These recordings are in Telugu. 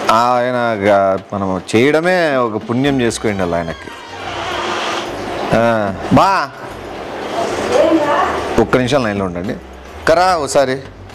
ఆయన గ- మనం చేయడమే ఒక పుణ్యం చేసుకోండి అలా ఆయనకి ఆ, బా ఒక్క నిమిషం లైన్లో ఉండండి కరా ఒకసారి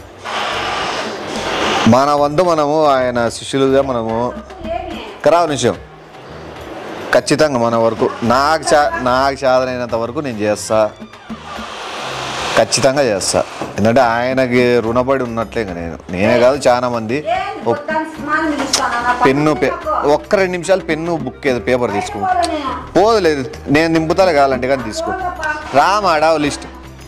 మన వంతు మనము ఆయన శిష్యులుగా మనము కరా ఒక నిమిషం ఖచ్చితంగా మన వరకు నాకు చా నాకు సాధనైనంత వరకు నేను చేస్తా ఖచ్చితంగా చేస్తా ఎందుకంటే ఆయనకి రుణపడి ఉన్నట్లే ఇంకా నేను నేనే కాదు చాలా మంది ఒక్- పెన్ను పె ఒక్క రెండు నిమిషాలు పెన్ను బుక్ ఏదో పేపర్ తీసుకో పోదులేదు నేను నింపుతాలే కావాలంటే కానీ తీసుకో రామాడా లిస్ట్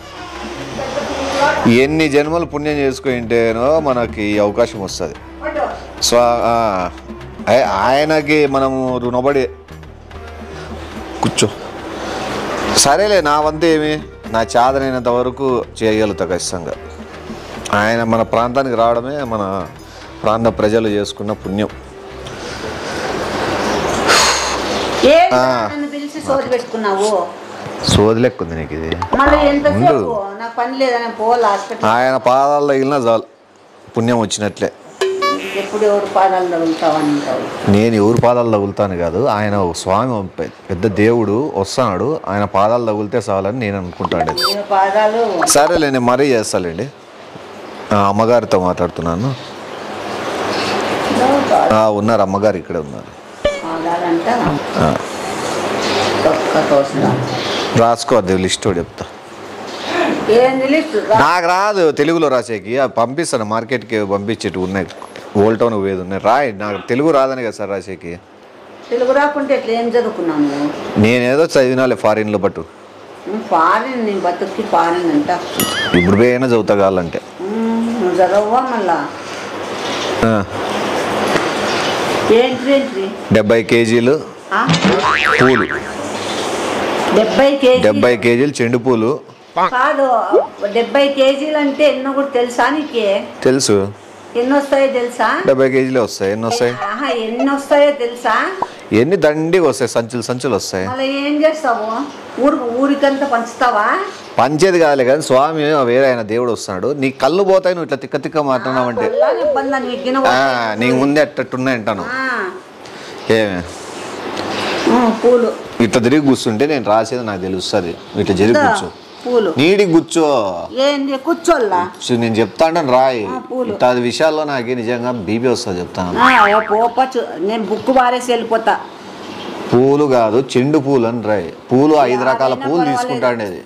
ఎన్ని జన్మలు పుణ్యం చేసుకుంటేనో మనకి ఈ అవకాశం వస్తుంది సో ఆ, ఆయ- ఆయనకి మనము రుణపడి కూర్చో సరేలే నా వంతు ఏమి నా చాదనైనంత వరకు చేయగలుగుతా ఖచ్చితంగా ఆయన మన ప్రాంతానికి రావడమే మన ప్రాంత ప్రజలు చేసుకున్న పుణ్యం ఏ ఆ. నన్ను పిలిచి సోది పెట్టుకున్నావు సోదిలెక్కుంది నీకు ఇది మళ్ళీ ఎంతసేపు ఉండు. నాకు పని లేదని పోవాలి హాస్పిటల్ ఆయన పాదాలు తగిలినా చాలు పుణ్యం వచ్చినట్లే ఎప్పుడు ఎవరు పాదాలు తగులుతావు అంటావు నేను ఎవరి పాదాలు తగులుతాను కాదు ఆయన ఒక స్వామి పె- పెద్ద దేవుడు వస్తున్నాడు ఆయన పాదాలు తగిలితే చాలని నేను అనుకుంటాను ఏ పాదాలు సరేలే నేను మరీ చేస్తాలేండి ఆ, అమ్మగారితో మాట్లాడుతున్నాను ఆ, ఉన్నారు అమ్మగారు ఇక్కడే ఉన్నారు పాదాలంట ఆ, ఒక్క తోసిన రాసుకో అది లిస్ట్ ఒకటి చెప్తా ఏంది లిస్ట్ నాకు రాదు తెలుగులో రాసేకి అవి పంపిస్తాను మార్కెట్కి పంపించేటి ఉన్నాయి ఓల్డ్ టౌన్ పోయేది ఉన్నాయి రాయి నాకు తెలుగు రాదని కదా సార్ రాసేకి తెలుగు రాకుంటే ఎట్లా ఏం చదువుకున్నాను నేనేదో చదివినాలే ఫారిన్లో బట్టు ఫారిన్ నీ బతుక్కి ఫారిన్ అంట ఇప్పుడు పోయినా చదువుతా కావాలంటే ఉమ్, నువ్వు చదవవా మళ్ళా ఆ, ఏంటి ఏంటి డెబ్బై కేజీలు ఆ? పూలు డెబ్బై కేజీ డెబ్బై కేజీలు చెండు పూలు కాదు డెబ్బై కేజీలు అంటే ఎన్నో కూడా తెలుసా నీకే తెలుసు ఎన్ని వస్తాయో తెలుసా డెబ్బై కేజీలే వస్తాయి ఎన్ని వస్తాయి ఆహా ఎన్ని వస్తాయో తెలుసా ఎన్ని దండిగా వస్తాయి సంచులు సంచులు వస్తాయి మళ్ళీ ఏం చేస్తావు ఊరు ఊరికంతా పంచుతావా పంచేది కాదులే కానీ స్వామి వేరే ఆయన దేవుడు వస్తున్నాడు నీ కళ్ళు పోతాయి నువ్వు ఇట్లా తిక్క తిక్క మాట్లాడినావంటే అలానే ఇబ్బంది అని ఎక్కిన ఆ, నీకు ముందే అట్టట్టున్నాయి అంటాను ఆ, ఏమే ఆ, పూలు ఇట్లా తిరిగి కూర్చుంటే నేను రాసేది నాకు తెలుస్తుంది ఇట్లా జరిగి దా, కూర్చో పూలు నీడికి కూర్చో ఏంది కూర్చోల్లా సో నేను చెప్తాను రాయి ఆ, పూలు. ఇట్లా విషయాల్లో నాకు నిజంగా బీపీ వస్తుంది చెప్తాను ఆ, ఓ పోపచ్చు నేను బుక్ బారేసి వెళ్ళిపోతా పూలు కాదు చెండు పూలు అని రాయి పూలు ఐదు రకాల యాభైనా పూలు పర్వాలేదు. తీసుకుంటాండేది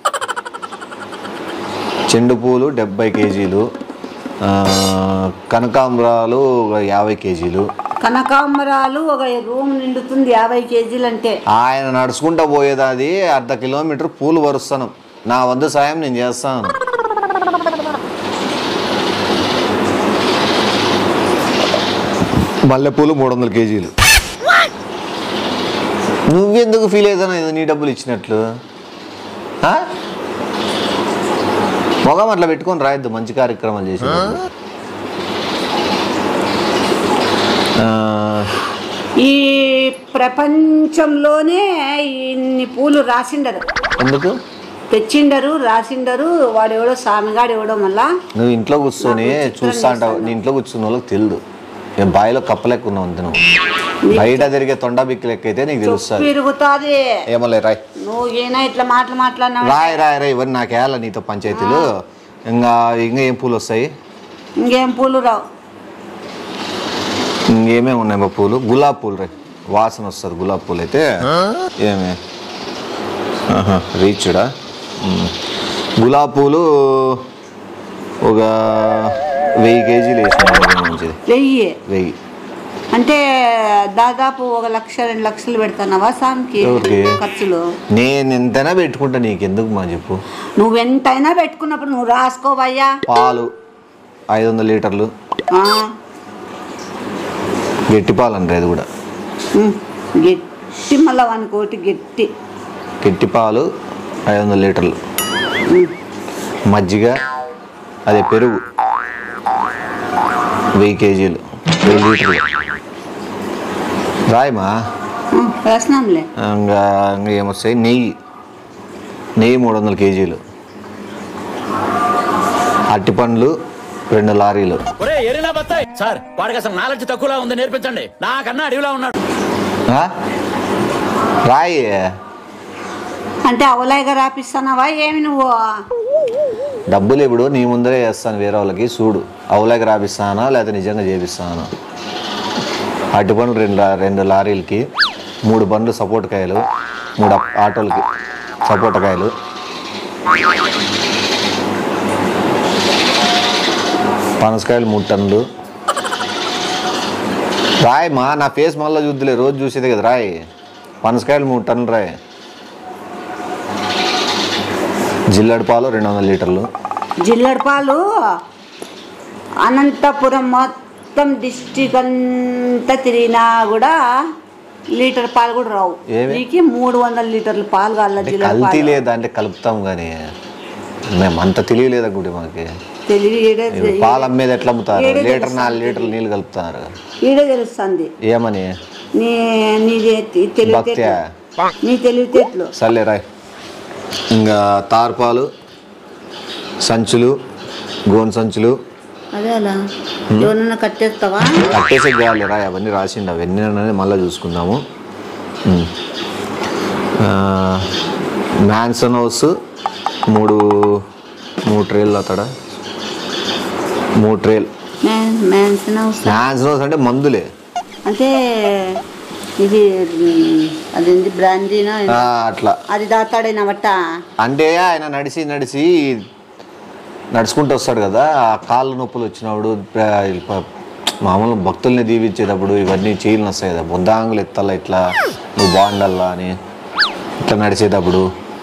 చెండు పూలు డెబ్బై కేజీలు ఆ, కనకాంబరాలు ఒక యాభై కేజీలు కనకాంబరాలు ఒక రూమ్ నిండుతుంది యాభై కేజీలు అంటే ఆయన నడుచుకుంటా పోయేది అది అర్ధ కిలోమీటర్ పూలు వరుస్తాను నా వంతు సాయం నేను చేస్తాను మల్లెపూలు మూడు వందల కేజీలు నువ్వెందుకు ఫీల్ అవుతాను ఇది నీ డబ్బులు ఇచ్చినట్లు ఆ? మొగం అట్లా పెట్టుకొని రాయొద్దు మంచి కార్యక్రమాలు చేసి ఈ ప్రపంచంలోనే ఇన్ని పూలు రాసిండరు ఎందుకు తెచ్చిండరు రాసిండరు వాడెవడో స్వామిగాడు ఎవడో మళ్ళా నువ్వు ఇంట్లో కూర్చొని నాకు చిత్రం చూస్తా అంటావు చేస్తాను. నీ ఇంట్లో కూర్చున్న వాళ్ళకి తెలియదు నేను బాయిలో కప్పలేకున్నావు అంతే నువ్వు బయట తిరిగే తొండ బిక్కి లెక్క అయితే నీకు తెలుస్తుంది పెరుగుతుంది ఏమలే రాయ్ నువ్వు ఏనా ఇట్లా మాటలు మాట్లాడినావు రాయ్ రాయ్ రాయ్ ఇవన్నీ నాకేళ్ళ నీతో పంచాయతీలు ఇంకా ఇంకా ఏం పూలు వస్తాయి ఇంకేం పూలు రావు ఇంకేమేమి ఉన్నాయి మా పూలు గులాబ్ పూలు రాయ్ వాసన వస్తుంది గులాబ్ పూలు అయితే ఏమి రీచ్డా గులాబ్ పూలు ఒక వెయ్యి కేజీలు వేసిన మంచిది వెయ్యి వెయ్యి అంటే దాదాపు ఒక లక్ష రెండు లక్షలు పెడతానవా సాంకి ఎవరికి? ఖర్చులు నేను ఎంతైనా పెట్టుకుంటా నీకెందుకు మా చెప్పు నువ్వెంతైనా పెట్టుకున్నప్పుడు నువ్వు రాసుకోవయ్యా పాలు ఐదు వందల లీటర్లు ఆ, గట్టి పాలు అంటారు అది కూడా ఉమ్, గట్టి మళ్ళా అనుకోటి గట్టి గట్టి పాలు ఐదు వందల లీటర్లు ఉమ్, మజ్జిగ అదే పెరుగు వెయ్యి కేజీలు వెయ్యి లీటర్లు రాయమా ఉమ్, రాసినాంలే ఇంకా ఇంకా ఏమొస్తాయి నెయ్యి నెయ్యి మూడు వందల కేజీలు అరటి పండ్లు రెండు లారీలు ఒరే ఎరినా బత్తాయి సార్ వాడికి అసలు నాలెడ్జ్ తక్కువలా ఉంది నేర్పించండి నాకన్నా అడవిలా ఉన్నాడు ఆ? రాయి అంటే అవలాయిగా రాపిస్తున్నావా ఏమి నువ్వు డబ్బులు ఇప్పుడు నీ ముందరే వేస్తాను వేరే వాళ్ళకి చూడు అవులాకి రాపిస్తానా లేకపోతే నిజంగా చేపిస్తానా అటు పనులు రెండు లా- రెండు లారీలకి మూడు బండ్లు సపోర్ట్ కాయలు మూడు అప్- ఆటోలకి సపోర్ట్ కాయలు పనసకాయలు మూడు టన్నులు రాయ్ మా నా ఫేస్ మళ్ళీ చూద్దులే రోజు చూసేది కదా రాయ్ పనసకాయలు మూడు టన్నులు రాయ్ జిల్లడి పాలు రెండు వందల లీటర్లు జిల్లెడు పాలు అనంతపురం మొత్తం డిస్టిక్ అంతా తిరిగినా కూడా లీటర్ పాలు కూడా రావు ఏమి? నీకు మూడు వందల లీటర్ల పాలు కావాల అంటే జిల్లెడు కల్తీ పాలు లేదా అంటే కలుపుతాం కానీ మేము అంత తెలియలేదా గుడి మాకి తెలివి ఈడే ఇప్పుడు పాలు అమ్మేది ఎట్లా అమ్ముతారు ఏడే లీటర్ తెలుస్తుంది. నాలుగు లీటర్లు నీళ్ళు కలుపుతున్నారు ఈడే తెలుస్తుంది ఏమని నీ నీది తెలివితేటలు భక్త్యా? నీ తెలివితేటలు సర్లే రాయ్ ఇంకా తార్పాలు సంచులు గోన్ సంచులు అదే అలా ఎవరన్నా కట్టేస్తావా కట్టేసే కావాలి రాయ్ అవన్నీ రాసిండు అవన్నీ అనేది మళ్ళీ చూసుకుందాము ఉమ్. ఆ, మ్యాన్సన్ హౌస్ మూడు మూడు ట్రేలు అతడ మూడు ట్రేలు మ్యాన్సన్ హౌస్ మ్యాన్సన్ హౌస్ అంటే మందులే అంటే ఇది మ్, అదేంటి బ్రాండీనా ఆ, అట్లా అది దాతాడైన బట్ట అంటే ఆయన నడిచి నడిచి నడుచుకుంటూ వస్తాడు కదా ఆ కాళ్ళు నొప్పులు వచ్చినప్పుడు ప్ర- ప- మామూలు భక్తుల్ని దీవించేటప్పుడు ఇవన్నీ చేయలు వస్తాయి కదా బుద్ధాంగులు ఎత్తాల ఇట్లా నువ్వు బాగుండాలా అని ఇట్లా నడిచేటప్పుడు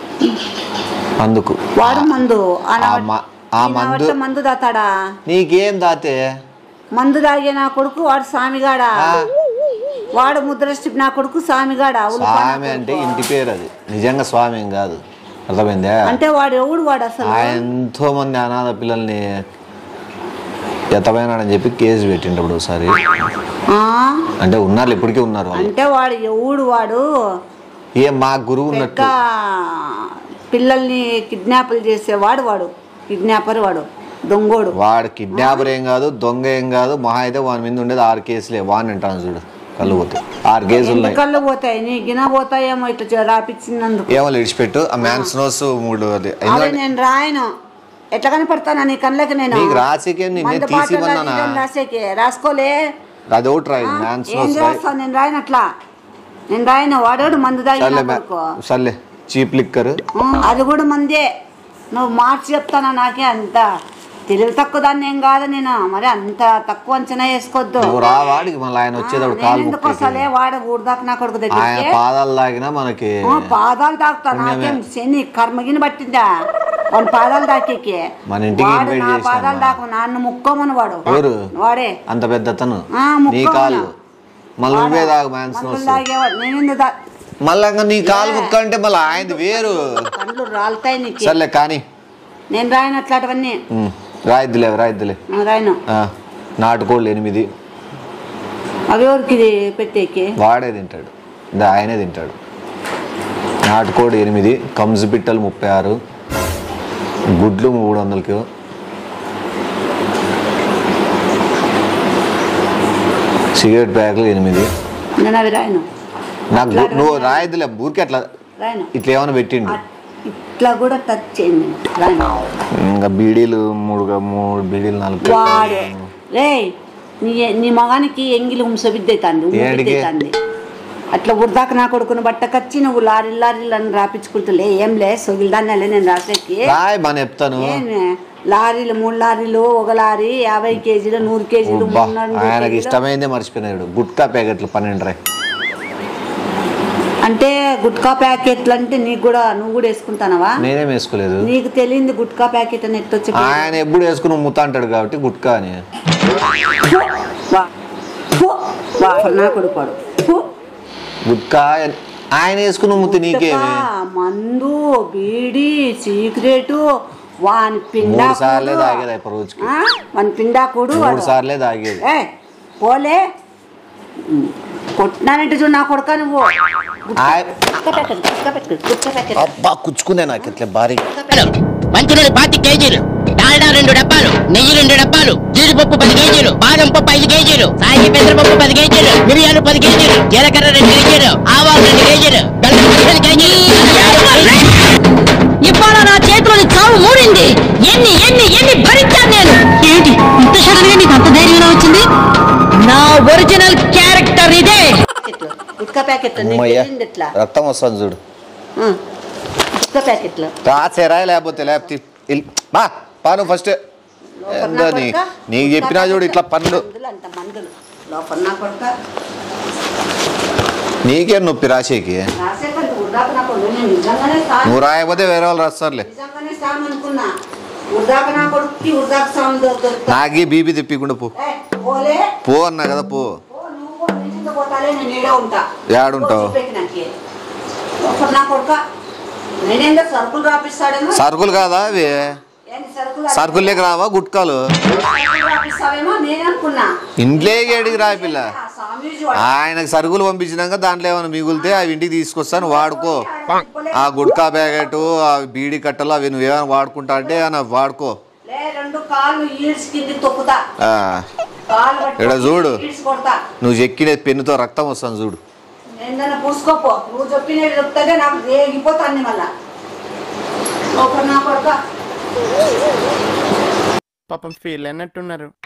అందుకు వాడు మందు ఆ నా ఆ మ- ఆ ఈ నా మందు బట్ట మందు దాతాడా నీకేం దాతే మందు తాగే నా కొడుకు వాడు స్వామిగాడా ఆ. వాడు ముద్రష్టి నా కొడుకు స్వామిగాడా ఉల్లిపాయ నా స్వామి అంటే కొడుకు. ఇంటి పేరు అది నిజంగా స్వామి ఏం కాదు అర్థమైందా అంటే వాడు ఎవడు వాడు అసలు ఆయన ఎంతో మంది అనాథ పిల్లల్ని ఎత్తపోయినాడని చెప్పి కేసు పెట్టిండు ఒకసారి ఆ? అంటే ఉన్నారు ఇప్పటికీ ఉన్నారు వాళ్ళు అంటే వాడు ఎవడు వాడు ఏం మా గురువు పెద్ద ఉన్నట్టు పిల్లల్ని కిడ్నాపులు చేసేవాడు వాడు కిడ్నాపర్ వాడు దొంగోడు వాడు కిడ్నాపర్ ఏం కాదు దొంగ ఏం కాదు మహా అయితే వాని మీద ఉండేది ఆరు కేసులే వాడిని అంటాను చూడు కళ్ళు పోతే ఆరు కేసులు ఉన్నాయి ఎందుకల్లు పోతాయి నీ గిన పోతాయేమో ఇట్లా చే- రాపిచ్చినందుకు ఏమో విడిచిపెట్టు ఆ మ్యాన్స్నోస్ మూడు అది అదే ఎందుకంటే నేను రాయను ఎట్లా కనపడతానా నీ కళ్ళకి నేను నీకు రాసేకే నిన్నే మందు తీసి బాటలు ఇవ్వన్నానా? అది ఇది రాసేకి రాసుకోలే అది ఒకటి రాయి ఏం మ్యాన్స్నోస్ రాయి చేస్తావు నేను రాయను అట్లా నేను రాయను వాడోడు మందు సర్లే తాగిన మ్యా- కొడుకు. సర్లే చీప్ లిక్కర్ ఉం, అది కూడా మందే నువ్వు మార్చి చెప్తానా నాకే అంత తెలివి తక్కువ దాన్ని ఏం కాదు నేను మరి అంత తక్కువ అంచనా వేసుకోవద్దు నువ్వు రా వాడికి మళ్ళీ ఆయన వచ్చేటప్పుడు నేను కాలు ఎందుకు ముక్కేకి. వస్తాలే వాడ ఊడదాకా నా కొడుకు ఆయన దగ్గరికి పాదాలు తాగినా మనకి ఆ, పాదాలు తాకుతా నాకేం శని కర్మగిని పట్టిందా వాడు పాదాలు తాకేకి మన ఇంటికి వాడు invite నా చేసినామా? పాదాలు తాకు నాన్న ముక్కోమని వాడు ఎవరు వాడే అంత పెద్ద అతను ఆ, నీ ముక్కోమను. కాలు మళ్ళీ నువ్వే తాగు మ్యాన్స్ మందులు తాగేవాడు నేను ఎందుకు తా- మళ్ళీ ఇంకా నీ కాలు ముక్క అంటే మళ్ళీ ఆయనది వేరు పండ్లు రాలుతాయి నీకు సర్లే కానీ నేను రాయను అట్లాంటివన్నీ ఉమ్, రాయిద్దులే రాయిద్దులే ఆ, రాయను ఆ, నాటుకోళ్ళు ఎనిమిది అవి ఎవరికి ఇది పెట్టేకి వాడే తింటాడు దా ఆయనే తింటాడు నాటుకోడి ఎనిమిది కంజు పిట్టలు ముప్పై ఆరు గుడ్లు మూడు వందలకి సిగరెట్ ప్యాకులు ఎనిమిది నేను అవి రాయను నాకు గు- నువ్వు రాయిద్దులే ఊరికే అట్లా రాయను ఇట్లా ఏమైనా పెట్టిండు అట్- ఇట్లా కూడా టచ్ చేయండి రాయను ఇంకా బీడీలు మూడు మూడు బీడీలు నాలుగు వాడు రే నీ నీ మగానికి ఎంగిలి ఉంసబిద్దైతాంది ఏడికి? ఉమ్మిద్దైతాంది అట్లా ఉర్దాక నా కొడుకుని బట్టకచ్చి నువ్వు లారీ లారీలు అని రాపించుకుంటులే ఏం లే సొగిలిదాన్నే నేను రాసేకి రాయ్ మన చెప్తాను ఏమే, లారీలు మూడు లారీలు ఒక లారీ యాభై కేజీలు నూరు కేజీలు అబ్బా, మూడున్నర నూరు ఆయనకి కేజీలు. ఇష్టమైందే మర్చిపోయినాడు గుట్కా ప్యాకెట్లు పన్నెండు రాయ్ అంటే గుట్కా ప్యాకెట్లు అంటే నీకు కూడా నువ్వు కూడా వేసుకుంటానవా నేనేం వేసుకోలేదు నీకు తెలియంది గుట్కా ప్యాకెట్ అని ఎట్టొచ్చి ఆయన ఎప్పుడు వేసుకుని ముత్త అంటాడు కాబట్టి గుట్కా అని నా కొడుకోడు ఫు. గుట్కా ఆయన వేసుకున్న ముత్తి నీకేమి గుట్కా, మందు బీడి సిగరెట్ వాని పిండా మూడు సార్లే తాగేది అయిపో రోజుకి వాని పిండా కూడు మూడు సార్లే తాగేది ఏ పోలే ఉమ్, కొట్టినానంటే చూడు నా కొడుక నువ్వు ఆయ- gutka packet gutka packet gutka packet అబ్బా కుచ్చుకుందే నాకు ఇట్లా భారీ మంచినీళ్ళు పాతి కేజీలు డాల్డా రెండు డబ్బాలు నెయ్యి రెండు డబ్బాలు జీడిపప్పు పది కేజీలు బాదం పప్పు ఐదు కేజీలు సాయి పెసరపప్పు పది కేజీలు మిరియాలు పది కేజీలు జీలకర్ర రెండు కేజీలు ఆవాలు రెండు కేజీలు బెల్లం పదిహేను కేజీలు ఇవాళ నా చేతిలోని చావు మూడింది ఎన్ని ఎన్ని ఎన్ని భరించాను నేను ఏంటి ఇంత సడన్ గా నీకు అంత ధైర్యంగా వచ్చింది నా ఒరిజినల్ క్యారెక్టర్ ఇదే ప్యాకెట్లు గుట్కా ప్యాకెట్లు నీకు అమ్మయ్య తెలియదు ఎట్లా రక్తం వస్తుంది చూడు ఆ, గుట్కా ప్యాకెట్లు రాసేరా లేకపోతే లేకపోతే ఇల్- బా పాను ఫస్ట్ లోపల ఏందో నా నీ కొడుకా? నీకు చెప్పినా చూడు ఇట్లా పనులు మందులు అంత మందులు లోపల నా కొడుక నీకే నొప్పి రాసేకి రాసే కంటే ఉర్దాక నా కొడుకు నేను నిజంగానే సాను నువ్వు రాయకపోతే వేరే వాళ్ళు రాస్తారులే నిజంగానే సాను అనుకున్నా ఉర్దాక నా కొడుకుకి ఉర్దాక సాము దొరుకుతా నాకే బీపీ తెప్పికుండా పో పోలే పో అన్నా కదా పో పో, నువ్వు పో, నీ కింద పోతాలే నేను ఈడే ఉంటా ఏడుంటావు? పో, చూపెట్టు నాకే. లోపల నా కొడుక నేనేందో సరుకులు రాపిస్తాడేమో సరుకులు కాదా అవి ఏంది సరుకులు సరుకులు రావా గుట్కాలు సరుకులు రాపిస్తావేమో నేను అనుకున్నా ఇంట్లో ఏడికి రా పిల్ల ఆ స్వామీజీ వాడు ఆయనకు సరుకులు పంపించినాక దాంట్లో ఏమైనా మిగులితే అవి ఇంటికి తీసుకొస్తాను వాడుకో ఆ గుట్కా ప్యాకెట్ ఆ బీడీ కట్టలు అవి నువ్వేమైనా వాడుకుంటా అంటే ఏమైనా వాడుకో లే రెండు కాళ్ళు ఈడ్స్ కింది తొక్కుతా ఆ, కాళ్ళు పట్టుకొని ఈడ చూడు. ఈడ్స్ కొడతా నువ్వు చెక్కిన పెన్నుతో రక్తం వస్తుంది చూడు ఏందన్నా పూసుకోపో నువ్వు చెప్పినవి చెప్తాగే నాకు రేగిపోతాను మళ్ళా లోపల నా కొడుక పాపం ఫీల్ అయినట్టున్నారు